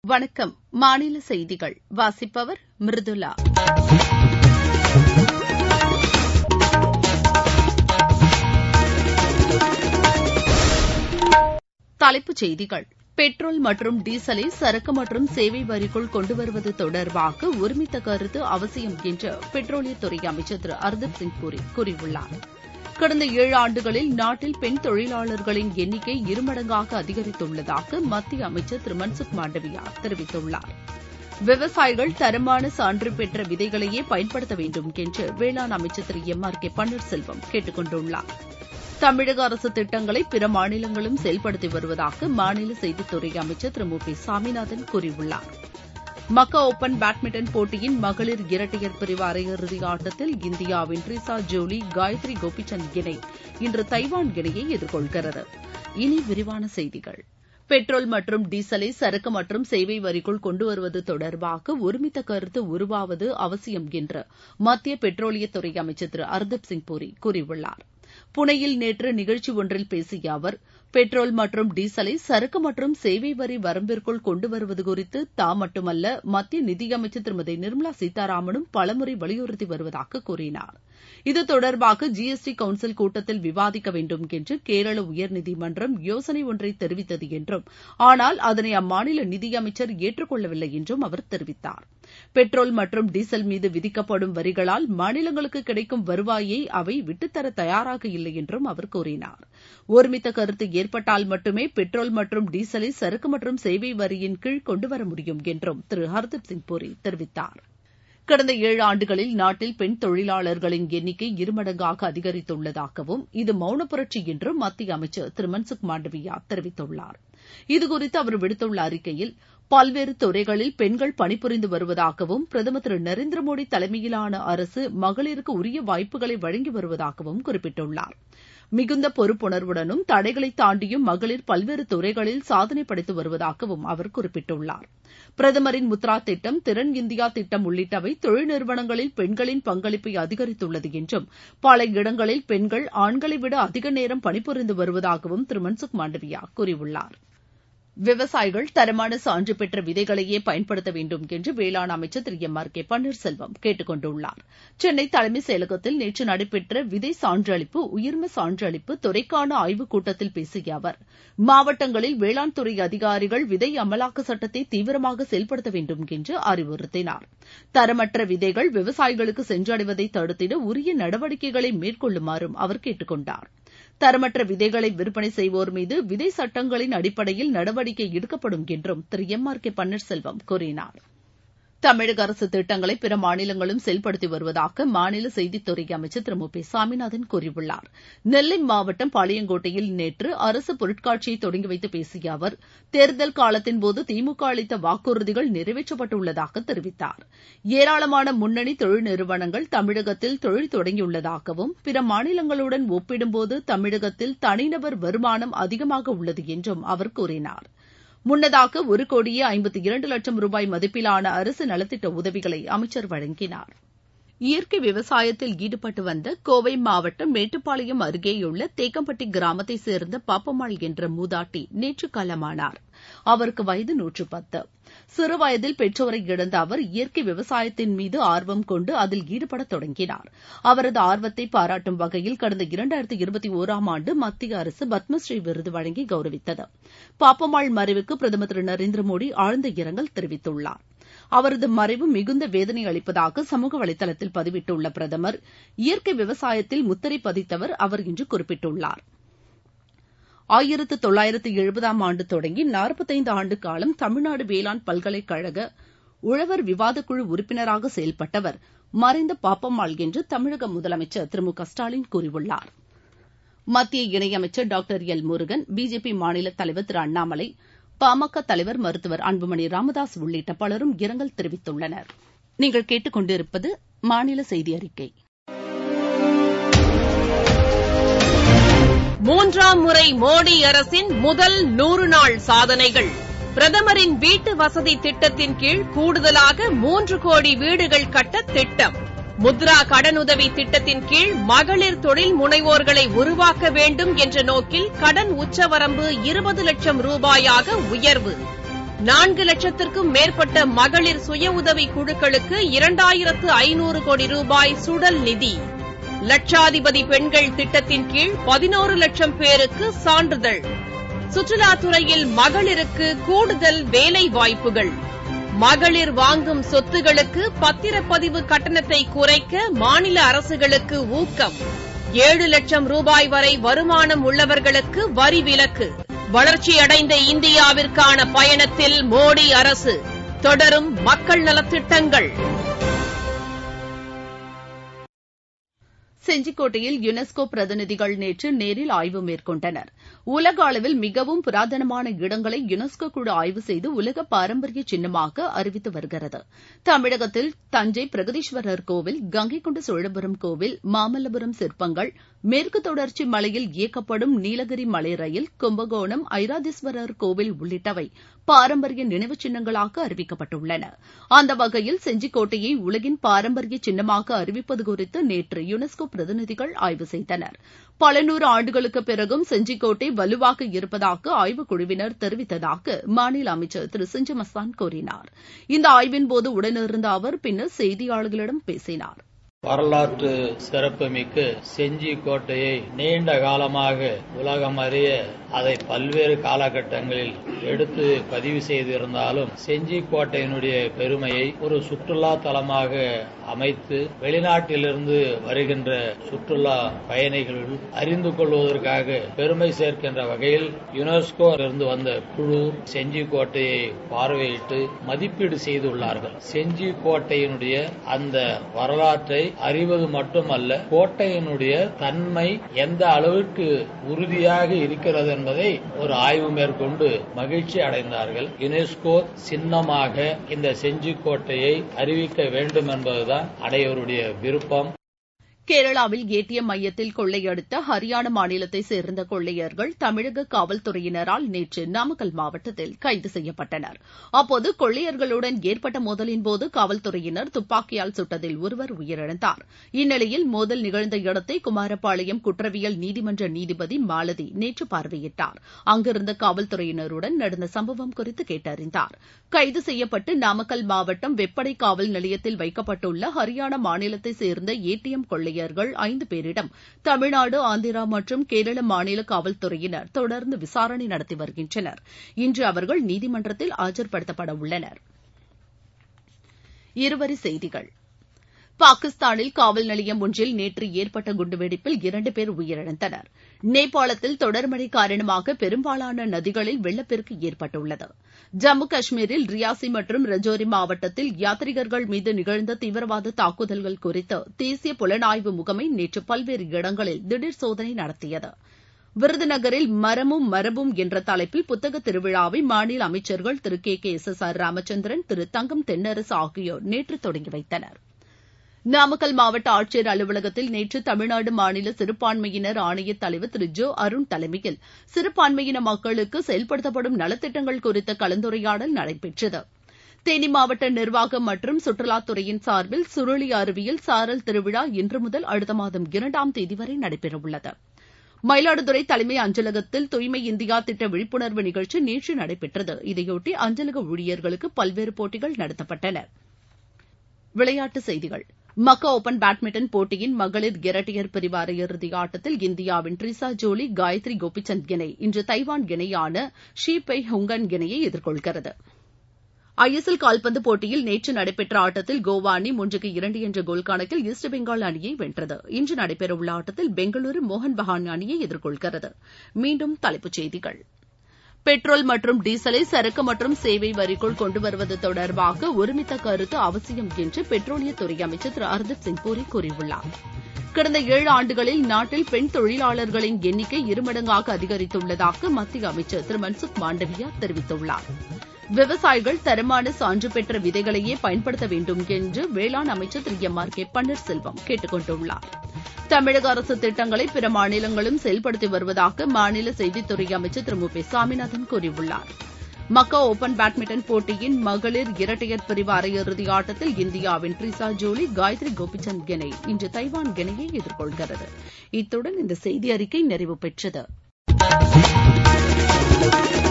வணக்கம் மாநில செய்திகள் வாசிப்பவர் மிருதுளா தலைப்புச் செய்திகள் பெட்ரோல் மற்றும் டீசலை சரக்கு மற்றும் சேவை வரிக்குள் கொண்டுவருவது தொடர்பாக ஒருமித்த கருத்து அவசியம் என்று பெட்ரோலியத்துறை அமைச்சர் திரு ஹர்தீப் சிங் பூரி கூறியுள்ளார் கடந்த ஏழு ஆண்டுகளில் நாட்டில் பெண் தொழிலாளர்களின் எண்ணிக்கை இருமடங்காக அதிகரித்துள்ளதாக மத்திய அமைச்சர் திரு மன்சுக் மாண்டவியா தெரிவித்துள்ளார் விவசாயிகள் தரமான சான்று பெற்ற விதைகளையே பயன்படுத்த வேண்டும் என்று வேளாண் அமைச்சர் திரு எம் ஆர் கே பன்னீர்செல்வம் கேட்டுக் கொண்டுள்ளார் தமிழக அரசு திட்டங்களை பிற மாநிலங்களும் செயல்படுத்தி வருவதாக மாநில செய்தித்துறை அமைச்சர் திரு மு பி சாமிநாதன் கூறியுள்ளார் மக்கா ஒபன் பேட்மிண்டன் போட்டியின் மகளிர் இரட்டையர் பிரிவு அரையிறுதி ஆட்டத்தில் இந்தியாவின் ட்ரிசா ஜோலி காயத்ரி கோபிசந்த் இணை இன்று தைவான் இணையை எதிர்கொள்கிறது இனி விரிவான செய்திகள் பெட்ரோல் மற்றும் டீசலை சரக்கு மற்றும் சேவை வரிக்குள் கொண்டுவருவது தொடர்பாக ஒருமித்த கருத்து உருவாவது அவசியம் என்று மத்திய பெட்ரோலியத்துறை அமைச்சர் திரு ஹர்தீப் சிங் பூரி கூறியுள்ளார் புனேயில் நேற்று நிகழ்ச்சி ஒன்றில் பேசிய அவர் பெட்ரோல் மற்றும் டீசலை சரக்கு மற்றும் சேவை வரி வரம்பிற்குள் கொண்டு வருவது குறித்து தாம் மட்டுமல்ல மத்திய நிதியமைச்சர் திருமதி நிர்மலா சீதாராமனும் பலமுறை வலியுறுத்தி வருவதாக கூறினார் இது தொடர்பாக ஜிஎஸ்டி கவுன்சில் கூட்டத்தில் விவாதிக்க வேண்டும் என்று கேரள உயர்நீதிமன்றம் யோசனை ஒன்றை தெரிவித்தது என்றும் ஆனால் அதனை அம்மாநில நிதியமைச்சர் ஏற்றுக்கொள்ளவில்லை என்றும் அவர் தெரிவித்தார் பெட்ரோல் மற்றும் டீசல் மீது விதிக்கப்படும் வரிகளால் மாநிலங்களுக்கு கிடைக்கும் வருவாயை அவை விட்டுத்தர தயாராக இல்லை என்றும் அவர் கூறினார் ஒருமித்த கருத்து ஏற்பட்டால் மட்டுமே பெட்ரோல் மற்றும் டீசலை சரக்கு மற்றும் சேவை வரியின் கீழ் கொண்டுவர முடியும் என்றும் திரு ஹர்தீப் சிங் பூரி தெரிவித்தார் கடந்த ஏழு ஆண்டுகளில் நாட்டில் பெண் தொழிலாளர்களின் எண்ணிக்கை இருமடங்காக அதிகரித்துள்ளதாகவும் இது மௌன புரட்சி என்றும் மத்திய அமைச்சர் திரு மன்சுக் மாண்டவியா தெரிவித்துள்ளார் இதுகுறித்து அவர் விடுத்துள்ள அறிக்கையில் பல்வேறு துறைகளில் பெண்கள் பணிபுரிந்து வருவதாகவும் பிரதமர் திரு நரேந்திர மோடி தலைமையிலான அரசு மகளிருக்கு உரிய வாய்ப்புகளை வழங்கி வருவதாகவும் குறிப்பிட்டுள்ளார் மிகுந்த பொறுப்புணர்வுடனும் தடைகளை தாண்டியும் மகளிர் பல்வேறு துறைகளில் சாதனை படைத்து வருவதாகவும் அவர் குறிப்பிட்டுள்ளார் பிரதமரின் முத்ரா திட்டம் திறன் இந்தியா திட்டம் உள்ளிட்டவை தொழில் நிறுவனங்களில் பெண்களின் பங்களிப்பை அதிகரித்துள்ளது என்றும் பல இடங்களில் பெண்கள் ஆண்களை விட அதிக நேரம் பணிபுரிந்து வருவதாகவும் திரு மன்சுக் மாண்டவியா கூறியுள்ளார் விவசாயிகள் தரமான சான்று பெற்ற விதைகளையே பயன்படுத்த வேண்டும் என்று வேளாண் அமைச்சர் திரு எம் ஆர் கே பன்னீர்செல்வம் கேட்டுக் கொண்டுள்ளார் சென்னை தலைமைச் செயலகத்தில் நேற்று நடைபெற்ற விதை சான்றளிப்பு உயிர்ம சான்றளிப்பு துறைக்கான ஆய்வுக் கூட்டத்தில் பேசிய அவர் மாவட்டங்களில் வேளாண் துறை அதிகாரிகள் விதை அமலாக்க சட்டத்தை தீவிரமாக செயல்படுத்த வேண்டும் என்று அறிவுறுத்தினார் தரமற்ற விதைகள் விவசாயிகளுக்கு சென்றடைவதை தடுத்திட உரிய நடவடிக்கைகளை மேற்கொள்ளுமாறும் அவர் கேட்டுக் கொண்டார் தரமற்ற விதைகளை விற்பனை செய்வோர் மீது விதை சட்டங்களின் அடிப்படையில் நடவடிக்கை எடுக்கப்படும் என்றும் திரு எம் ஆர் கே பன்னீர்செல்வம் கூறினார் தமிழக அரசு திட்டங்களை பிற மாநிலங்களும் செயல்படுத்தி வருவதாக மாநில செய்தித்துறை அமைச்சர் திரு மு பி சாமிநாதன் கூறியுள்ளார் நெல்லை மாவட்டம் பாளையங்கோட்டையில் நேற்று அரசு பொருட்காட்சியை தொடங்கி வைத்து பேசிய அவர் தேர்தல் காலத்தின்போது திமுக அளித்த வாக்குறுதிகள் நிறைவேற்றப்பட்டுள்ளதாக தெரிவித்தார் ஏராளமான முன்னணி தொழில் நிறுவனங்கள் தமிழகத்தில் தொழில் தொடங்கியுள்ளதாகவும் பிற மாநிலங்களுடன் ஒப்பிடும்போது தமிழகத்தில் தனிநபர் வருமானம் அதிகமாக உள்ளது என்றும் அவர் கூறினார் முன்னதாக ஒரு கோடியே ஐம்பத்தி இரண்டு லட்சம் ரூபாய் மதிப்பிலான அரசு நலத்திட்ட உதவிகளை அமைச்சர் வழங்கினார் இயற்கை விவசாயத்தில் ஈடுபட்டு வந்த கோவை மாவட்டம் மேட்டுப்பாளையம் அருகேயுள்ள தேக்கம்பட்டி கிராமத்தை சேர்ந்த பாப்பம்மாள் என்ற மூதாட்டி நேற்று காலமானார் அவருக்கு வயது நூற்று பத்து சிறுவயதில் பெற்றோரை இழந்த அவர் இயற்கை விவசாயத்தின் மீது ஆர்வம் கொண்டு அதில் ஈடுபட தொடங்கினார் அவரது ஆர்வத்தை பாராட்டும் வகையில் கடந்த இரண்டாயிரத்தி இருபத்தி ஒராம் ஆண்டு மத்திய அரசு பத்மஸ்ரீ விருது வழங்கி கௌரவித்தது பாப்பம்மாள் மறைவுக்கு பிரதமர் திரு நரேந்திர மோடி ஆழ்ந்த இரங்கல் தெரிவித்துள்ளார் அவரது மறைவு மிகுந்த வேதனை அளிப்பதாக சமூக வலைதளத்தில் பதிவிட்டுள்ள பிரதமர் இயற்கை விவசாயத்தில் முத்திரை பதித்தவர் அவர் என்று குறிப்பிட்டுள்ளார் ஆயிரத்து தொள்ளாயிரத்து எழுபதாம் ஆண்டு தொடங்கி நாற்பத்தைந்து ஆண்டு காலம் தமிழ்நாடு வேளாண் பல்கலைக்கழக உழவர் விவாதக்குழு உறுப்பினராக செயல்பட்டவர் மறைந்த பாப்பம்மாள் என்று தமிழக முதலமைச்சர் திரு மு க ஸ்டாலின் கூறியுள்ளார் மத்திய இணையமைச்சர் டாக்டர் எல் முருகன் பிஜேபி மாநில தலைவர் திரு அண்ணாமலை பாமக தலைவர் மருத்துவர் அன்புமணி ராமதாஸ் உள்ளிட்ட பலரும் இரங்கல் தெரிவித்துள்ளனர் நீங்கள் கேட்டுக்கொண்டிருப்பது மாநில செய்தி அறிக்கை மூன்றாம் முறை மோடி அரசின் முதல் நூறு நாள் சாதனைகள் பிரதமரின் வீட்டு வசதி திட்டத்தின் கீழ் கூடுதலாக மூன்று கோடி வீடுகள் கட்ட திட்டம் முத்ரா கடனுதவி திட்டத்தின் கீழ் மகளிர் தொழில் முனைவோர்களை உருவாக்க வேண்டும் என்ற நோக்கில் கடன் உச்சவரம்பு இருபது லட்சம் ரூபாயாக உயர்வு நான்கு லட்சத்திற்கும் மேற்பட்ட மகளிர் சுய உதவி குழுக்களுக்கு இரண்டாயிரத்து ஐநூறு கோடி ரூபாய் சுடல் நிதி லட்சாதிபதி பெண்கள் திட்டத்தின் கீழ் பதினோரு லட்சம் பேருக்கு சான்றிதழ் சுற்றுலாத்துறையில் மகளிருக்கு கூடுதல் வேலை வாய்ப்புகள் மகளிர் வாங்கும் சொத்துகளுக்கு பத்திரப்பதிவு கட்டணத்தை குறைக்க மாநில அரசுகளுக்கு ஊக்கம் ஏழு லட்சம் ரூபாய் வரை வருமானம் உள்ளவர்களுக்கு வரி விலக்கு வளர்ச்சியடைந்த இந்தியாவிற்கான பயணத்தில் மோடி அரசு தொடரும் மக்கள் நலத்திட்டங்கள் செஞ்சிக்கோட்டையில் யுனெஸ்கோ பிரதிநிதிகள் நேற்று நேரில் ஆய்வு மேற்கொண்டனர் உலக அளவில் மிகவும் புராதனமான இடங்களை யுனெஸ்கோ குழு ஆய்வு செய்து உலக பாரம்பரிய சின்னமாக அறிவித்து வருகிறது தமிழகத்தில் தஞ்சை பிரகதீஸ்வரர் கோவில் கங்கை கொண்ட சோழபுரம் கோவில் மாமல்லபுரம் சிற்பங்கள் மேற்கு தொடர்ச்சி மலையில் இயக்கப்படும் நீலகிரி மலை ரயில் கும்பகோணம் ஐராதீஸ்வரர் கோவில் உள்ளிட்டவை பாரம்பரிய நினைவு சின்னங்களாக அறிவிக்கப்பட்டுள்ளன அந்த வகையில் செஞ்சிக்கோட்டையை உலகின் பாரம்பரிய சின்னமாக அறிவிப்பது குறித்து நேற்று யுனெஸ்கோ பிரதிநிதிகள் ஆய்வு செய்தனர் பல நூறு ஆண்டுகளுக்கு பிறகும் செஞ்சிக்கோட்டை வலுவாக இருப்பதாக ஆய்வுக் குழுவினர் தெரிவித்ததாக மாநில அமைச்சர் திரு செஞ்சி மஸ்தான் கூறினார் இந்த ஆய்வின்போது உடனிருந்த அவர் பின்னர் செய்தியாளர்களிடம் பேசினார் வரலாற்று சிறப்புமிக்க செஞ்சி கோட்டையை நீண்ட காலமாக உலகம் அறிய அதை பல்வேறு காலகட்டங்களில் எடுத்து பதிவு செய்திருந்தாலும் செஞ்சி கோட்டையினுடைய பெருமையை ஒரு சுற்றுலா தலமாக அமைத்து வெளிநாட்டிலிருந்து வருகின்ற சுற்றுலா பயணிகள் அறிந்து கொள்வதற்காக பெருமை சேர்க்கின்ற வகையில் யுனெஸ்கோ இருந்து வந்த குழு செஞ்சி கோட்டையை பார்வையிட்டு மதிப்பீடு செய்துள்ளார்கள் செஞ்சி கோட்டையினுடைய அந்த வரலாற்றை அறிவது மட்டுமல்ல கோட்டையினுடைய தன்மை எந்த அளவிற்கு உறுதியாக இருக்கிறது என்பதை ஒரு ஆய்வு மேற்கொண்டு மகிழ்ச்சி அடைந்தார்கள் யுனெஸ்கோ சின்னமாக இந்த செஞ்சி கோட்டையை அறிவிக்க வேண்டும் என்பதுதான் அனைவருடைய விருப்பம் கேரளாவில் ஏடிஎம் மையத்தில் கொள்ளையடித்த ஹரியானா மாநிலத்தைச் சேர்ந்த கொள்ளையர்கள் தமிழக காவல்துறையினரால் நேற்று நாமக்கல் மாவட்டத்தில் கைது செய்யப்பட்டனர் அப்போது கொள்ளையர்களுடன் ஏற்பட்ட மோதலின்போது காவல்துறையினர் துப்பாக்கியால் சுட்டதில் ஒருவர் உயிரிழந்தார் இந்நிலையில் மோதல் நிகழ்ந்த இடத்தை குமாரபாளையம் குற்றவியல் நீதிமன்ற நீதிபதி மாலதி நேற்று பார்வையிட்டார் அங்கிருந்த காவல்துறையினருடன் நடந்த சம்பவம் குறித்து கேட்டறிந்தார் கைது செய்யப்பட்டு நாமக்கல் மாவட்டம் வெப்படை காவல் நிலையத்தில் வைக்கப்பட்டுள்ள ஹரியானா மாநிலத்தைச் சேர்ந்த ஏடிஎம் கொள்ளையர் கொள்ளையர்கள் ஐந்து பேரிடம் தமிழ்நாடு ஆந்திரா மற்றும் கேரள மாநில காவல்துறையினர் தொடர்ந்து விசாரணை நடத்தி வருகின்றனர் இன்று அவர்கள் நீதிமன்றத்தில் ஆஜர்படுத்தப்பட உள்ளனர் இருவரி செய்திகள் பாகிஸ்தானில் காவல் நிலையம் ஒன்றில் நேற்று ஏற்பட்ட குண்டுவெடிப்பில் இரண்டு பேர் உயிரிழந்தனர் நேபாளத்தில் தொடர் மழை காரணமாக பெரும்பாலான நதிகளில் வெள்ளப்பெருக்கு ஏற்பட்டுள்ளது ஜம்மு காஷ்மீரில் ரியாசி மற்றும் ரஜோரி மாவட்டத்தில் யாத்ரிகர்கள் மீது நிகழ்ந்த தீவிரவாத தாக்குதல்கள் குறித்து தேசிய புலனாய்வு முகமை நேற்று பல்வேறு இடங்களில் திடீர் சோதனை நடத்தியது விருதுநகரில் மரமும் மரபும் என்ற தலைப்பில் புத்தக திருவிழாவை மாநில அமைச்சர்கள் திரு K K S S R Ramachandran திரு தங்கம் தென்னரசு ஆகியோர் நேற்று தொடங்கி வைத்தனர் நாமக்கல் மாவட்ட ஆட்சியர் அலுவலகத்தில் நேற்று தமிழ்நாடு மாநில சிறுபான்மையினர் ஆணைய தலைவர் திரு ஜோ அருண் தலைமையில் சிறுபான்மையின மக்களுக்கு செயல்படுத்தப்படும் நலத்திட்டங்கள் குறித்த கலந்துரையாடல் நடைபெற்றது தேனி மாவட்ட நிர்வாகம் மற்றும் சுற்றுலாத்துறையின் சார்பில் சுருளி அருவியில் சாரல் திருவிழா இன்று முதல் அடுத்த மாதம் இரண்டாம் தேதி வரை நடைபெறவுள்ளது மயிலாடுதுறை தலைமை அஞ்சலகத்தில் தூய்மை இந்தியா திட்ட விழிப்புணர்வு நிகழ்ச்சி நேற்று நடைபெற்றது இதையொட்டி அஞ்சலக ஊழியர்களுக்கு பல்வேறு போட்டிகள் நடத்தப்பட்டன விளையாட்டுச் செய்திகள் மக்கா ஒபன் பேட்மிண்டன் போட்டியின் மகளிர் இரட்டையர் பிரிவு அரையிறுதி ஆட்டத்தில் இந்தியாவின் ட்ரிசா ஜோலி காயத்ரி கோபிசந்த் இணை இன்று தைவான் இணையான ஷி பெய் ஹுங்கன் இணையை எதிர்கொள்கிறது ஐஎஸ்எல் கால்பந்து போட்டியில் நேற்று நடைபெற்ற ஆட்டத்தில் கோவா அணி மூன்றுக்கு இரண்டு என்ற கோல் கணக்கில் ஈஸ்ட் பெங்கால் அணியை வென்றது இன்று நடைபெறவுள்ள ஆட்டத்தில் பெங்களூரு மோகன் பகான் அணியை எதிர்கொள்கிறது மீண்டும் தலைப்புச் செய்திகள் பெட்ரோல் மற்றும் டீசலை சரக்கு மற்றும் சேவை வரிக்குள் கொண்டு வருவது தொடர்பாக ஒருமித்த கருத்து அவசியம் என்று பெட்ரோலியத்துறை அமைச்சர் திரு ஹர்தீப் சிங் பூரி கூறியுள்ளார் கடந்த ஏழு ஆண்டுகளில் நாட்டில் பெண் தொழிலாளர்களின் எண்ணிக்கை இருமடங்காக அதிகரித்துள்ளதாக மத்திய அமைச்சர் திரு மன்சுக் மாண்டவியா தெரிவித்துள்ளார் விவசாயிகள் தரமான சான்று பெற்ற விதைகளையே பயன்படுத்த வேண்டும் என்று வேளாண் அமைச்சர் திரு எம் ஆர் கே பன்னீர்செல்வம் கேட்டுக் கொண்டுள்ளார் தமிழக அரசு திட்டங்களை பிற மாநிலங்களும் செயல்படுத்தி வருவதாக மாநில செய்தித்துறை அமைச்சர் திரு மு பி சாமிநாதன் கூறியுள்ளார் மக்கா ஓபன் பேட்மிண்டன் போட்டியின் மகளிர் இரட்டையர் பிரிவு அரையிறுதி ஆட்டத்தில் இந்தியாவின் ட்ரிசா ஜோலி காயத்ரி கோபிசந்த் இணை இன்று தைவான் இணையை எதிர்கொள்கிறது இத்துடன் இந்த செய்தி அறிக்கை நிறைவு பெற்றது